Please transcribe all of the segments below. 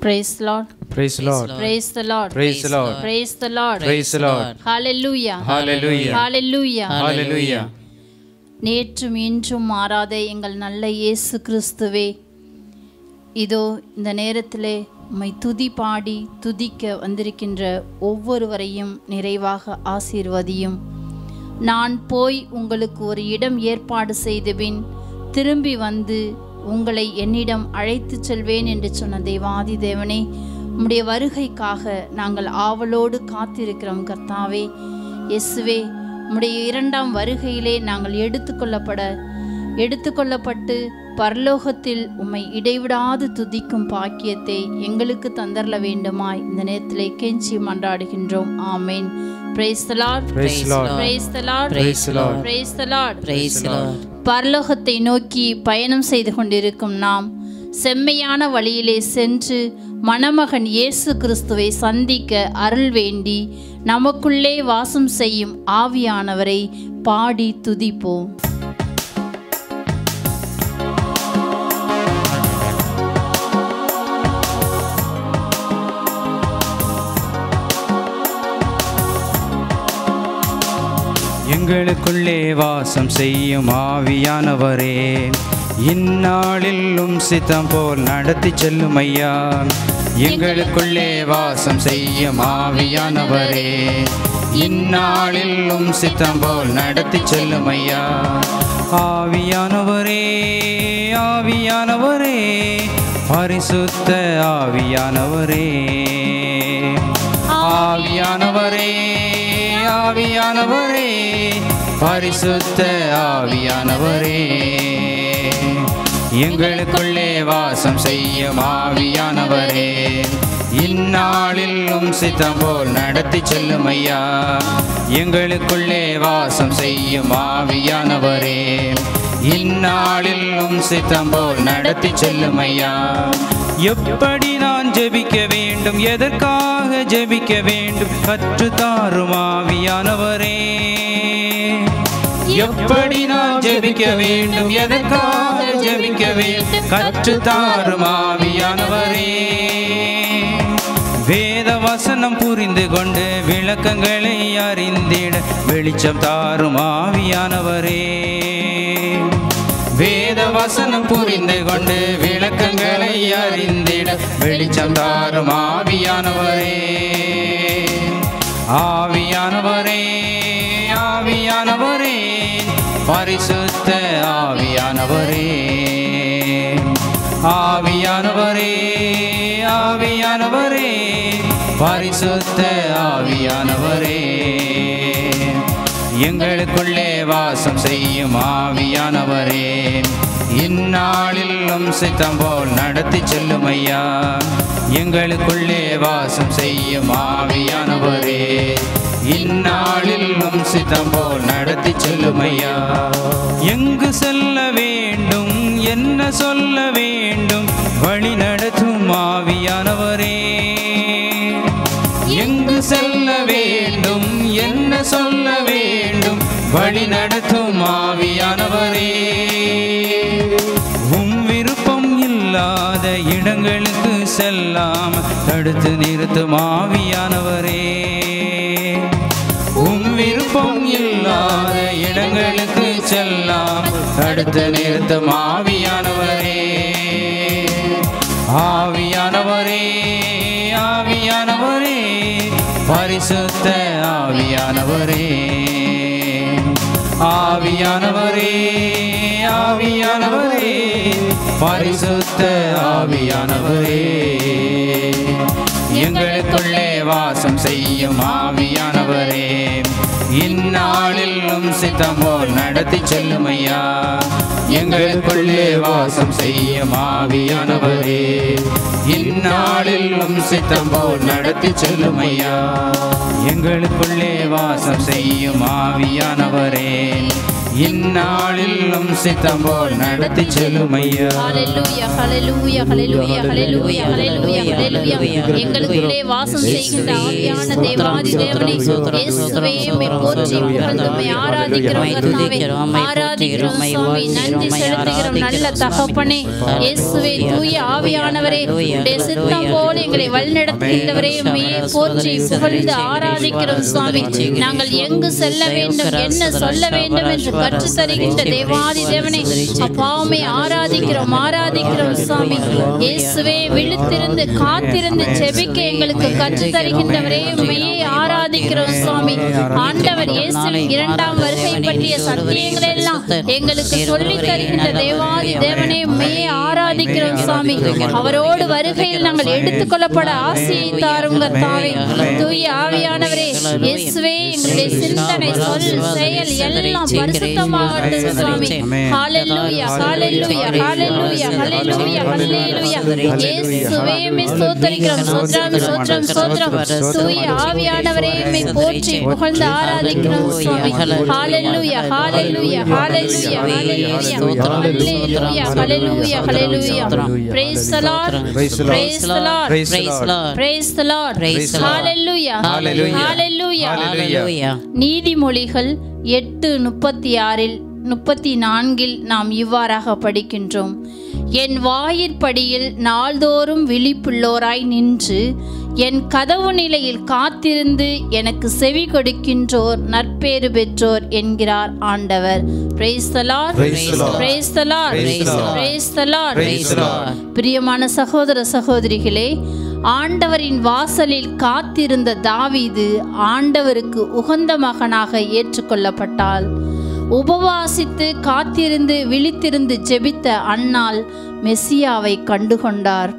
Praise the Lord. Praise the Lord. Praise the Lord. Praise the Lord. Praise the Lord. Praise the Lord. Hallelujah. Hallelujah. Hallelujah. Hallelujah. நேற்றும் இன்றும் மாறாத எங்கள் நல்ல இயேசு கிறிஸ்துவே இதோ இந்த நேரத்திலே உம்மை துதி பாடி துதிக்க வந்திருக்கின்ற ஒவ்வொருவரையும் நிறைவாக ஆசீர்வதியும் நான் போய் உங்களுக்கு ஒரு இடம் ஏற்பாடு செய்தபின் திரும்பி வந்து உங்களை என்னிடம் அழைத்துச் செல்வேன் என்று சொன்ன தேவாதி தேவனே உம்முடைய வருகைக்காக நாங்கள் ஆவலோடு காத்திருக்கிறோம் கர்த்தாவே இயேசுவே உம்முடைய இரண்டாம் வருகையிலே நாங்கள் எடுத்துக்கொள்ளப்பட எடுத்துக்கொள்ளப்பட்டு பரலோகத்தில் உம்மை இடைவிடாது துதிக்கும் பாக்கியத்தை எங்களுக்கு தந்தரல வேண்டுமாய் இந்த நேரத்திலே கெஞ்சி மன்றாடுகின்றோம் amen praise the Lord Praise the Lord. Praise the Lord Praise the Lord. Praise the Lord Praise the Lord. பரலோகத்தை நோக்கி பயணம் செய்து கொண்டிருக்கும் நாம் செம்மையான வழியிலே சென்று மணமகன் இயேசு கிறிஸ்துவை சந்திக்க அருள் வேண்டி நமக்குள்ளே வாசம் செய்யும் ஆவியானவரை பாடி துதிப்போம் எங்களுக்குள்ளே வாசம் செய்யும் ஆவியானவரே இந்நாளிலும் சித்தம் போல் நடத்தி செல்லும் ஐயா எங்களுக்குள்ளே வாசம் செய்யும் ஆவியானவரே இந்நாளிலும் சித்தம் போல் நடத்தி செல்லும் ஐயா ஆவியானவரே ஆவியானவரே பரிசுத்த ஆவியானவரே ஆவியானவரே ஆவியானவரே பரிசுத்த ஆவியானவரே எங்களுக்குள்ளே வாசம் செய்யும் ஆவியானவரே இந்நாளிலும் சித்தம் போல் நடத்தி செல்லும் ஐயா எங்களுக்குள்ளே வாசம் செய்யும் ஆவியானவரே இந்நாளிலும் சித்தம் போல் நடத்தி செல்லும் ஐயா எப்படி நான் ஜெபிக்க வேண்டும் எதற்காக ஜெபிக்க வேண்டும் கற்று தாரும் ஆவியானவரே எப்படி நான் ஜெபிக்க வேண்டும் எதற்காக ஜெபிக்க வேண்டும் கற்று தாரும் ஆவியானவரே வேத வசனம் புரிந்து கொண்டு விளக்கங்களை அறிந்திட வெளிச்சம் தாரும் ஆவியானவரே வேத வசனம் புரிந்து கொண்டு விளக்கங்களை அறிந்திட வெளிச்சம் தாரும் ஆவியானவரே ஆவியானவரே ஆவியானவரே பரிசுத்த ஆவியானவரே ஆவியானவரே ஆவியானவரே பரிசுத்த ஆவியானவரே எங்களுக்குள்ளே வாசம் செய்யும் ஆவியானவரே இந்நாளிலும் சித்தம் போல் நடத்தி செல்லும் ஐயா எங்களுக்குள்ளே வாசம் செய்யும் ஆவியானவரே இந்நாளிலும் சித்தம் போல் நடத்தி செல்லும் ஐயா எங்கு செல்ல வேண்டும் என்ன சொல்ல வேண்டும் வழி நடத்தும் ஆவியானவரே எங்கு செல்ல வேண்டும் என்ன சொல்ல வேண்டும் வழி நடத்தும் ஆவியானவரே உம் விருப்பம் இல்லாத இடங்களுக்கு செல்லாம தடுத்து நிறுத்தும் ஆவியானவரே உம் விருப்பம் இல்லாத இடங்களுக்கு செல்லாம் தடுத்து நிறுத்தும் ஆவியானவரே ஆவியானவரே ஆவியானவரே பரிசுத்த ஆவியானவரே ஆவியானவரே ஆவியானவரே பரிசுத்த ஆவியானவரே எங்களுக்குள்ளே வாசம் செய்யும் ஆவியானவரே இந்நாளிலும் சித்தம் போல் நடத்தி செல்லும் ஐயா எங்களுக்குள்ளே வாசம் செய்யும் ஆவியானவரே இந்நாளிலும் சித்தம் போல் நடத்தி செல்லும் ஐயா எங்களுக்குள்ளே வாசம் செய்யும் ஆவியானவரே இந்நாளிலும் சித்தம் போல் நடத்தி செல்லும் ஐயா ஹalleluya ஹalleluya ஹalleluya ஹalleluya ஹalleluya ஹalleluya எங்களுக்குள்ளே வாசம் செய்கின்ற ஆவியான தேவாதி தேவனே இயேசுவே உம்மை போற்றி புகழ்ந்து உம்மை ஆராதிக்கிறோம் கர்த்தாவே ஆராதிக்கிறோம் சுவாமி நன்றி செலுத்துகிறோம் நல்ல தகப்பனே இயேசுவே தூய ஆவியானவரே உடைய சித்தம் போல எங்களை வழிநடத்துகின்றவரே உம்மையே போற்றி புகழ்ந்து ஆராதிக்கிறோம் சுவாமி நாங்கள் எங்கு செல்ல வேண்டும் என்ன சொல்ல வேண்டும் என்று கற்றுத் தருகின்ற தேவாதி தேவனை அப்பாவுமே ஆராதிக்கிறோம் ஆராதிக்கிறோம் சுவாமி இயேசுவே விழித்திருந்து காத்திருந்து செபிக்க எங்களுக்கு கற்றுத் தருகின்றவரே உண்மையே ஆராதிக்கிறோம் சுவாமி ஆண்டவர் இயேசுவின் இரண்டாம் வருகை பற்றிய சத்தியங்களை எல்லாம் எங்களுக்கு சொல்லித் தருகின்ற தேவாதி தேவனே உண்மையே ஆராதிக்கிறோம் சுவாமி அவரோடு வருகையில் நாங்கள் எடுத்துக்கொள்ளப்பட ஆசையை தாரும் கர்த்தாவே தூய ஆவியானவரே இயேசுவே எங்களுடைய சிந்தனை சொல் செயல் எல்லாம் பரிசுத்தமாகட்டும் சுவாமி ஹalleluya ஹalleluya ஹalleluya ஹalleluya ஹalleluya இயேசுவே மே ஸ்தோத்திரிக்கிறோம் ஸ்தோத்திரம் ஸ்தோத்திரம் ஸ்தோத்திரம் தூய ஆவியானவரே மே போற்றி புகழ்ந்து ஆராதிக்கிறோம் சுவாமி ஹalleluya ஹalleluya ஹalleluya ஹalleluya ஹalleluya ஹalleluya ஹalleluya praise the lord praise the lord Praise the Lord. praise the lord Praise the Lord. hallelujah Hallelujah. hallelujah Hallelujah. நீதிமொழிகள் எட்டு முப்பத்தி ஆறில் முப்பத்தி நான்கில் நாம் இவ்வாறாக படிக்கின்றோம் என் வாயிற்படியில் நாள்தோறும் விழிப்புள்ளோராய் நின்று என் கதவு நிலையில் காத்திருந்து எனக்கு செவி கொடுக்கின்றோர் நற்பேறு பெற்றோர் என்கிறார் ஆண்டவர் praise the Lord. Praise the Lord. Praise the Lord. Praise the Lord. Praise the Lord. Praise the Lord. பிரியமான சகோதர சகோதரிகளே ஆண்டவரின் வாசலில் காத்திருந்த தாவீது ஆண்டவருக்கு உகந்த மகனாக ஏற்றுக்கொள்ளப்பட்டாள் உபவாசித்து காத்திருந்து விழித்திருந்து ஜெபித்த அன்னாள் மெசியாவை கண்டுகொண்டார்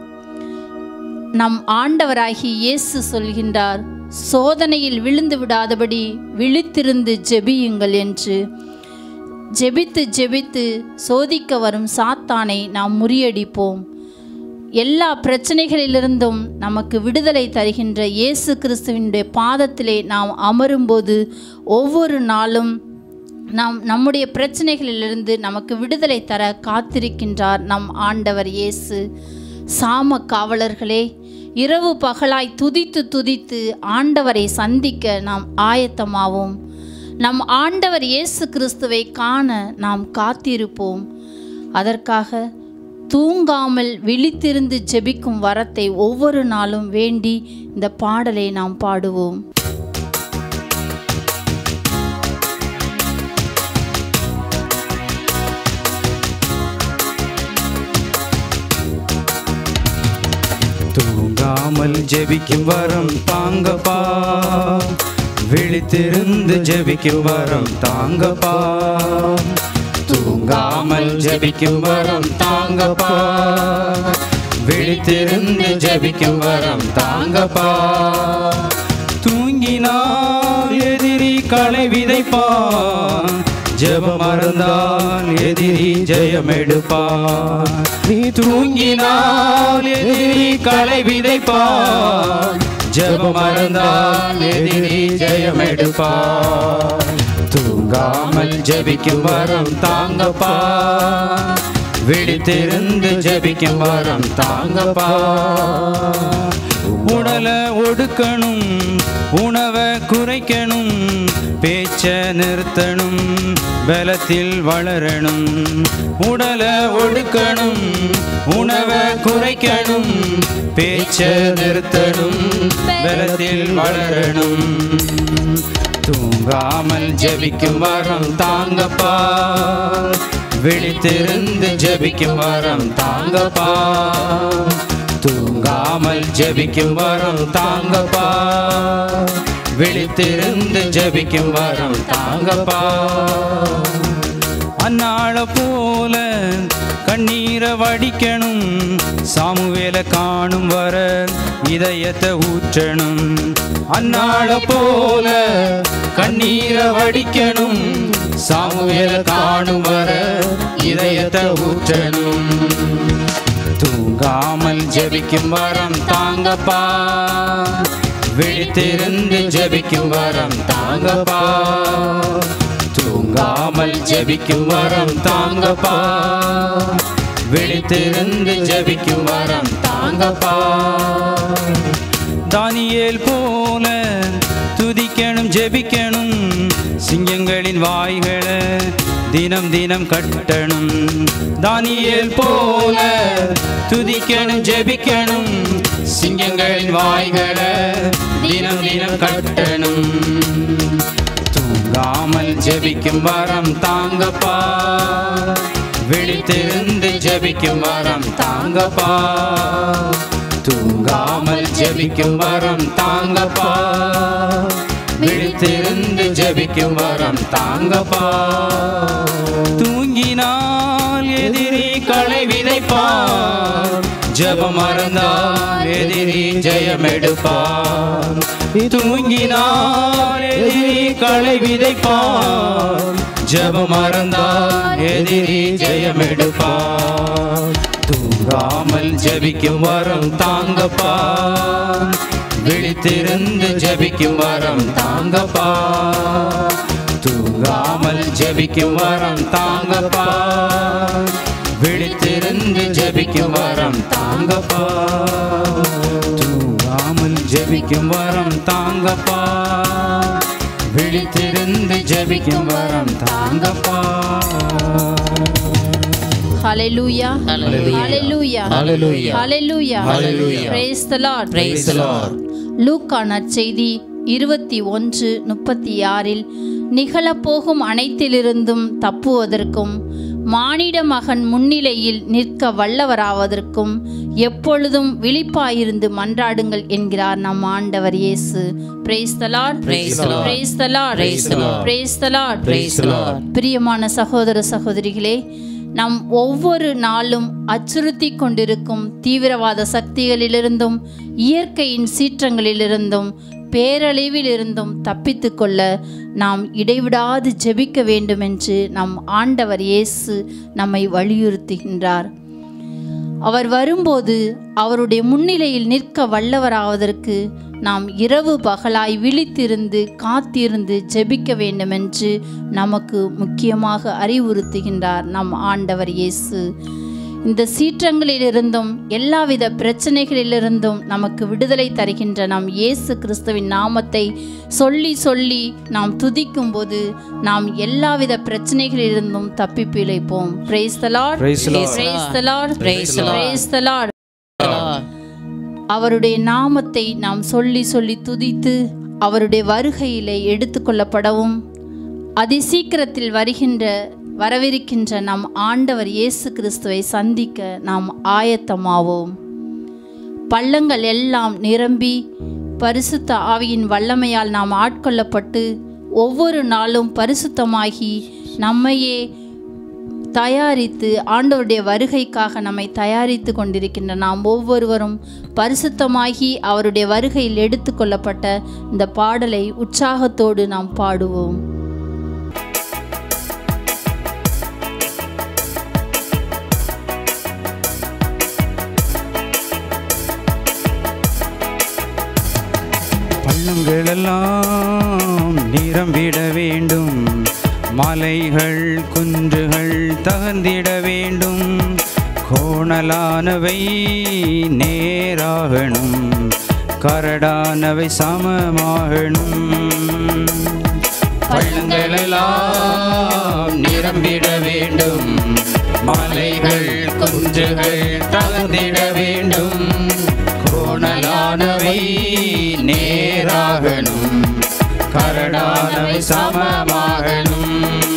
நம் ஆண்டவராகி இயேசு சொல்கின்றார் சோதனையில் விழுந்து விடாதபடி விழித்திருந்து ஜெபியுங்கள் என்று ஜெபித்து ஜெபித்து சோதிக்க வரும் சாத்தானை நாம் முறியடிப்போம் எல்லா பிரச்சனைகளிலிருந்தும் நமக்கு விடுதலை தருகின்ற இயேசு கிறிஸ்துவினுடைய பாதத்திலே நாம் அமரும்போது ஒவ்வொரு நாளும் நாம் நம்முடைய பிரச்சனைகளிலிருந்து நமக்கு விடுதலை தர காத்திருக்கின்றார் நம் ஆண்டவர் இயேசு சாம காவலர்களே இரவு பகலாய் துதித்து துதித்து ஆண்டவரை சந்திக்க நாம் ஆயத்தமாவோம் நம் ஆண்டவர் இயேசு கிறிஸ்துவை காண நாம் காத்திருப்போம் அதற்காக தூங்காமல் விழித்திருந்து ஜெபிக்கும் வரத்தை ஒவ்வொரு நாளும் வேண்டி இந்த பாடலை நாம் பாடுவோம் தூங்காமல் ஜெபிக்கும் வரம் தாங்கப்பா விழித்திருந்து ஜெபிக்கும் வரம் தாங்கப்பா தூங்காமல் ஜெபிக்கும் வரம் தாங்கப்பா விழித்திருந்து ஜெபிக்கும் வரம் தாங்கப்பா தூங்கினால் எதிரி களை விதைப்பான் ஜெபம் மறந்தால் எதிரி ஜெயம் எடுப்பான் நீ தூங்கினால் எதிரி களை விதைப்பான் ஜெபம் மறந்தால் எதிரி ஜெயம் எடுப்பான் தூங்காமல் ஜெபிக்கும் வரம் தாங்கப்பா விழித்திருந்து ஜெபிக்கும் வரம் தாங்கப்பா உடலை ஒடுக்கணும் உணவை குறைக்கணும் பேச்ச நிறுத்தணும் பலத்தில் வளரணும் உடலை ஒடுக்கணும் உணவை குறைக்கணும் பேச்ச நிறுத்தணும் பலத்தில் வளரணும் தூங்காமல் ஜெபிக்கும் வரம் தாங்கப்பா விழித்திருந்து ஜெபிக்கும் வரம் தாங்கப்பா தூங்காமல் ஜெபிக்கும் வரம் தாங்கப்பா விழித்திருந்து ஜெபிக்கும் வரம் தாங்கப்பா அன்னாள போல கண்ணீரை வடிக்கணும் சாமுவேல காணும் வர இதயத்தை ஊற்றணும் அன்னாள போல கண்ணீரை வடிக்கணும் சாமுவேல காணும் வர இதயத்தை ஊற்றணும் தூங்காமல் ஜெபிக்கும் வரம் தாங்கப்பா விழித்திருந்து ஜெபிக்கும் வரம் தாங்கப்பா தூங்காமல் ஜெபிக்கும் வரம் தாங்கப்பா விழித்திருந்து ஜெபிக்கும் வரம் தாங்கப்பா தானியேல் போல துதிக்கணும் ஜெபிக்கணும் சிங்கங்களின் வாய்களை தினம் தினம் கட்டணும் தானியேல் போல துதிக்கணும் ஜெபிக்கணும் சிங்கங்களின் வாய்களை தினம் தினம் கட்டணும் தூங்காமல் ஜெபிக்கும் வரம் தாங்கப்பா விழித்திருந்து ஜெபிக்கும் வரம் தாங்கப்பா தூங்காமல் ஜெபிக்கும் வரம் தாங்கப்பா விழித்திருந்து ஜெபிக்கும் வரம் தாங்கப்பா தூங்கினால் எதிரி களை விதைப்பார் ஜெபம் மறந்தால் எதிரி ஜெயம் எடுப்பார் தூங்கினால் எதிரி களை விதைப்பார் ஜெபம் மறந்தால் எதிரி ஜெயம் எடுப்பார் தூங்காமல் ஜெபிக்கும் வரம் தாங்கப்பா விழித்திருந்து ஜெபிக்கும் வரம் தாங்கப்பா தூங்காமல் ஜெபிக்கும் வரம் தாங்கப்பா விழித்திருந்து ஜெபிக்கும் வரம் தாங்கப்பா தூங்காமல் ஜெபிக்கும் வரம் தாங்கப்பா விழித்திருந்து ஜெபிக்கும் வரம் தாங்கப்பா Hallelujah. Hallelujah. Hallelujah. Hallelujah. Hallelujah. Hallelujah. Praise the Lord. Praise the Lord. லூக்கா நற்செய்தி இருபத்தி ஒன்று முப்பத்தி ஆறில் நிகழப்போகும் அனைத்திலிருந்தும் தப்புவதற்கும் மானிட மகன் முன்னிலையில் நிற்க வல்லவராவதற்கும் எப்பொழுதும் விழிப்பாயிருந்து மன்றாடுங்கள் என்கிறார் நம் ஆண்டவர் இயேசு Praise the Lord. Praise the Lord. Praise the Lord. Praise the Lord. Praise the Lord. Praise the Lord. பிரியமான சகோதர சகோதரிகளே நம் ஒவ்வொரு நாளும் அச்சுறுத்தி கொண்டிருக்கும் தீவிரவாத சக்திகளிலிருந்தும் இயற்கையின் சீற்றங்களிலிருந்தும் பேரழிவிலிருந்தும் தப்பித்து கொள்ள நாம் இடைவிடாது ஜெபிக்க வேண்டும் என்று நம் ஆண்டவர் இயேசு நம்மை வலியுறுத்துகின்றார் அவர் வரும்போது அவருடைய முன்னிலையில் நிற்க வல்லவராவதற்கு நாம் இரவு பகலாய் விழித்திருந்து காத்திருந்து ஜெபிக்க வேண்டுமென்று நமக்கு முக்கியமாக அறிவுறுத்துகின்றார் நம் ஆண்டவர் இயேசு இந்த சீற்றங்களிலிருந்தும் எல்லாவித பிரச்சனைகளிலிருந்தும் நமக்கு விடுதலை தருகின்ற நம் இயேசு கிறிஸ்துவின் நாமத்தை சொல்லி சொல்லி நாம் துதிக்கும் போது நாம் எல்லாவித பிரச்சனைகளிலிருந்தும் தப்பி பிழைப்போம் praise the Lord Praise the Lord. Praise the Lord Praise the Lord. Praise the Lord Lord. அவருடைய நாமத்தை நாம் சொல்லி சொல்லி துதித்து அவருடைய வருகையிலே எடுத்துக்கொள்ளப்படவும் அதிசீக்கிரத்தில் வருகின்ற வரவிருக்கின்ற நம் ஆண்டவர் இயேசு கிறிஸ்துவை சந்திக்க நாம் ஆயத்தமாவோம் பள்ளங்கள் எல்லாம் நிரம்பி பரிசுத்த ஆவியின் வல்லமையால் நாம் ஆட்கொள்ளப்பட்டு ஒவ்வொரு நாளும் பரிசுத்தமாகி நம்மையே தயாரித்து ஆண்டவருடைய வருகைக்காக நம்மை தயாரித்து கொண்டிருக்கின்ற நாம் ஒவ்வொருவரும் பரிசுத்தமாகி அவருடைய வருகையில் எடுத்துக்கொள்ளப்பட்ட இந்த பாடலை உற்சாகத்தோடு நாம் பாடுவோம் பள்ளங்களெல்லாம் நிரம்பிட வேண்டும் மலைகள் குன்றுகள் தகர்ந்திட வேண்டும் கோணலானவை நேராகணும் கரடானவை சமமாகணும் பள்ளங்களெல்லாம் நிரம்பிட வேண்டும் மலைகள் குன்றுகள் தகர்ந்திட வேண்டும் கோணலானவை நேராகணும் கரடானவை சமமாகணும்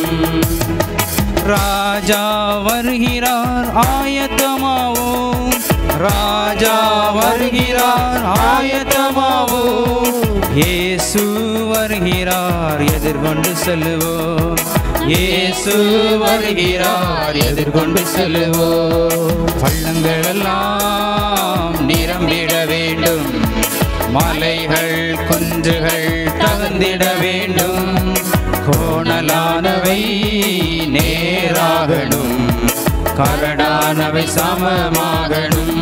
ராஜா வருகிறார் ஆயத்தமாவோம் ராஜா வருகிறார் ஆயத்தமாவோம் இயேசு வருகிறார் எதிர்கொண்டு செல்லுவோம் இயேசு வருகிறார் எதிர்கொண்டு செல்லுவோம் பள்ளங்கள் எல்லாம் நிரம்பிட வேண்டும் மலைகள் குன்றுகள் தகுந்திட வேண்டும் கோணலானவை நேராகணும் கரடானவை சமமாகணும்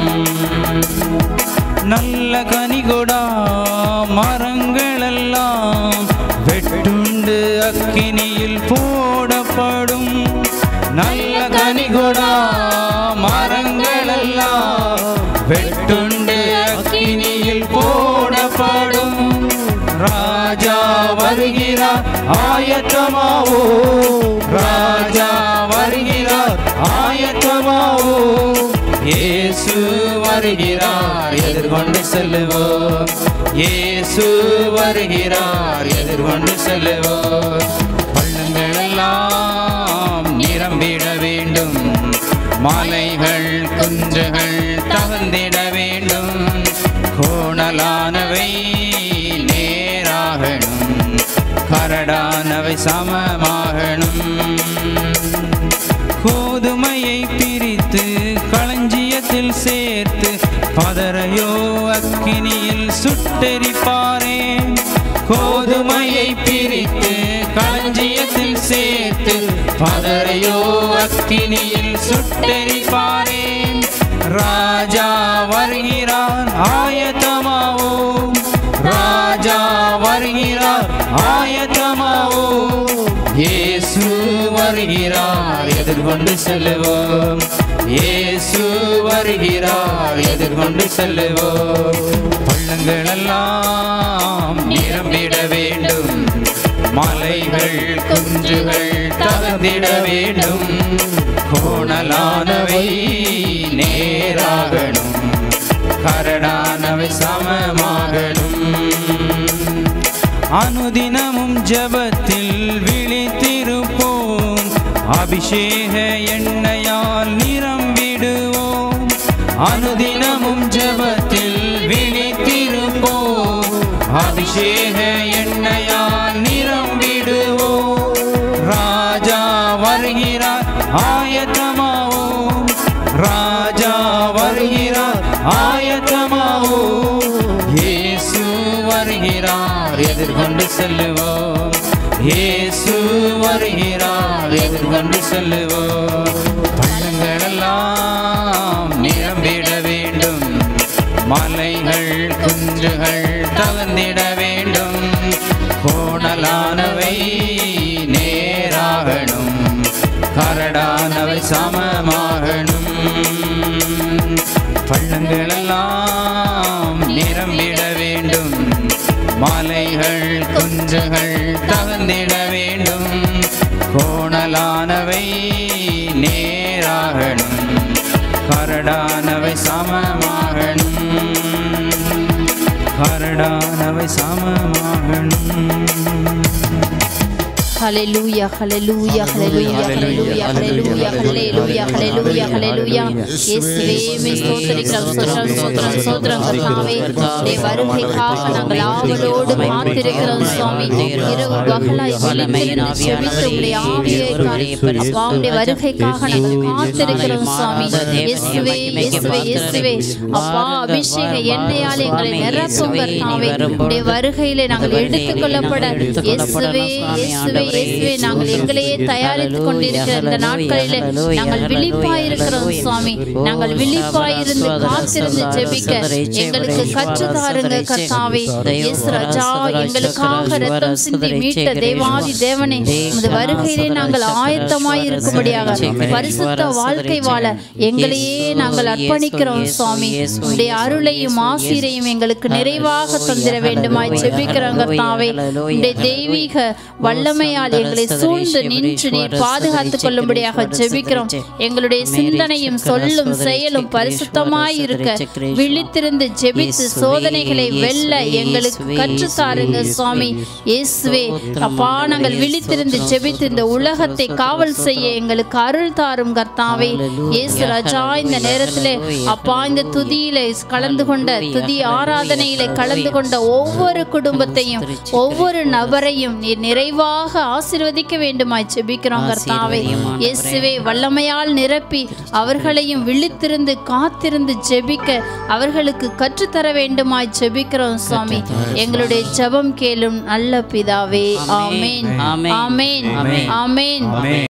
நல்ல கனிகொடா மரங்களெல்லாம் வெட்டுண்டு அக்கினியில் போடப்படும் நல்ல கனிகொடா மரங்களெல்லாம் வெட்டுண்டு அக்கினியில் போடப்படும் ராஜா வருகிறார் ஆயத்தமாவோ ராஜா வருகிறார் ஆயத்தமாவோ இயேசு வருகிறார் எதிர்கொண்டு செல்லுவோம் இயேசு வருகிறார் எதிர்கொண்டு செல்லுவோம் பள்ளங்கள் எல்லாம் நிரம்பிட வேண்டும் மலைகள் குன்றுகள் தகுந்திட வேண்டும் கோணலானவை நேராகணும் கரடானவை சமமாகணும் கோதுமையை பிரித்து களஞ்சியத்தில் சேர்த்து பதரையோ அக்கினியில் சுட்டெரிப்பாரே கோதுமையை பிரித்து களஞ்சியத்தில் சேர்த்து பதரையோ அக்கினியில் சுட்டெரிப்பாரே ராஜா வருகிறார் ஆயத்தமாவோம் ராஜா வருகிறார் ஆயத்தமாவோம் இயேசு வருகிறார் எதிர்கொண்டு செல்லுவோம் இயேசு வருகிறார் எதிர்கொண்டு செல்லுவோம் பள்ளங்கள் எல்லாம் நிரம்பிட வேண்டும் மலைகள் குன்றுகள் தகுந்திட வேண்டும் கோணலானவை நேராகணும் கரடானவை சமமாகணும் அனுதினமும் ஜபத்தில் விழித்திருப்போம் அபிஷேக எண்ணெயால் நிரம்பிடுவோம் அனுதினமும் ஜபத்தில் விழித்திருப்போம் அபிஷேக எண்ணெயால் நிரம்பிடுவோம் ராஜா வருகிறார் ஆயத்தமாவோம் ராஜா வருகிறார் ஆயத்தமாவோம் இயேசு வருகிறார் எதிர்கொண்டு செல்லுவோம் இயேசு வருகிறார் எதிர்கொண்டு செல்லுவோம் பள்ளங்கள் எல்லாம் நிரம்பிட வேண்டும் மலைகள் குன்றுகள் தகுந்திட வேண்டும் கோணலானவை நேராகணும் கரடானவை சமமாகணும் பள்ளங்கள் எல்லாம் நிரம்பிட வேண்டும் மலைகள் குன்றுகள் தகுந்திட வேண்டும் கோணலானவை நேராகணும் கரடானவை சமமாகணும் கரடானவை சமமாகணும் ஹalleluya ஹalleluya ஹalleluya ஹalleluya ஹalleluya ஹalleluya ஹalleluya ஹalleluya இயேசுவே மே ஸ்தோத்திரிக்கிறோம் ஸ்தோத்திரம் ஸ்தோத்திரம் ஸ்தோத்திரம் கர்த்தாவே உம்முடைய வருகைக்காக நாங்கள் ஆவலோடு காத்திருக்கிறோம் சுவாமி இரவு பகலாய் விழித்திருந்து செபித்து உம்முடைய ஆவியை காண- அப்பா உம்முடைய வருகைக்காக நாங்கள் காத்திருக்கிறோம் சுவாமி இயேசுவே இயேசுவே இயேசுவே அப்பா அபிஷேக எண்ணெயால் எங்களை நிரப்பும் கர்த்தாவே உம்முடைய வருகையிலே நாங்கள் எடுத்துக் கொள்ளப்பட இயேசுவே இயேசுவே இயேசுவே நாங்கள் எங்களையே தயாரித்துக் கொண்டிருக்கிற இந்த நாட்களிலே நாங்கள் விழிப்பாயிருக்கிறோம் சுவாமி நாங்கள் விழிப்பாயிருந்து காத்திருந்து ஜெபிக்க எங்களுக்கு கற்றுத் தாருங்க கர்த்தாவே இயேசு ராஜா எங்களுக்காக ரத்தம் சிந்தி மீட்ட தேவாதி தேவனே உமது வருகையிலே நாங்கள் ஆயத்தமாய் இருக்கும்படியாக பரிசுத்த வாழ்க்கை வாழ எங்களையே நாங்கள் அர்ப்பணிக்கிறோம் சுவாமி உடைய அருளையும் ஆசிரையும் எங்களுக்கு நிறைவாக தந்திர வேண்டுமாய் ஜெபிக்கிறோம் கர்த்தாவே உடைய தெய்வீக வல்லமையால் எங்களை சூழ்ந்து நின்று நீர் பாதுகாத்துக் கொள்ளும்படியாக ஜெபிக்கிறோம் எங்களுடைய சிந்தனையும் சொல்லும் செயலும் பரிசுத்தமாய் இருக்க விழித்திருந்து ஜெபித்து சோதனைகளை வெல்ல எங்களுக்கு கற்றுத்தாருங்க சுவாமி இயேசுவே அப்பா நாங்கள் விழித்திருந்து ஜெபித்து இந்த உலகத்தை காவல் செய்ய எங்களுக்கு அருள் தாரும் கர்த்தாவே இயேசு ராஜா இந்த நேரத்திலே அப்பா இந்த துதியிலே கலந்து கொண்ட துதி ஆராதனையிலே கலந்து கொண்ட ஒவ்வொரு குடும்பத்தையும் ஒவ்வொரு நபரையும் நீர் நிறைவாக ஆசீர்வதிக்க வேண்டுமாய் ஜெபிக்கிறோம் கர்த்தாவே இயேசுவே வல்லமையால் நிரப்பி அவர்களையும் விழித்திருந்து காத்திருந்து ஜெபிக்க அவர்களுக்கு கற்றுத்தர வேண்டுமாய் ஜெபிக்கிறோம் சுவாமி எங்களுடைய ஜெபம் கேளும் நல்ல பிதாவே ஆமென் ஆமென். ஆமென் ஆமென் ஆமென்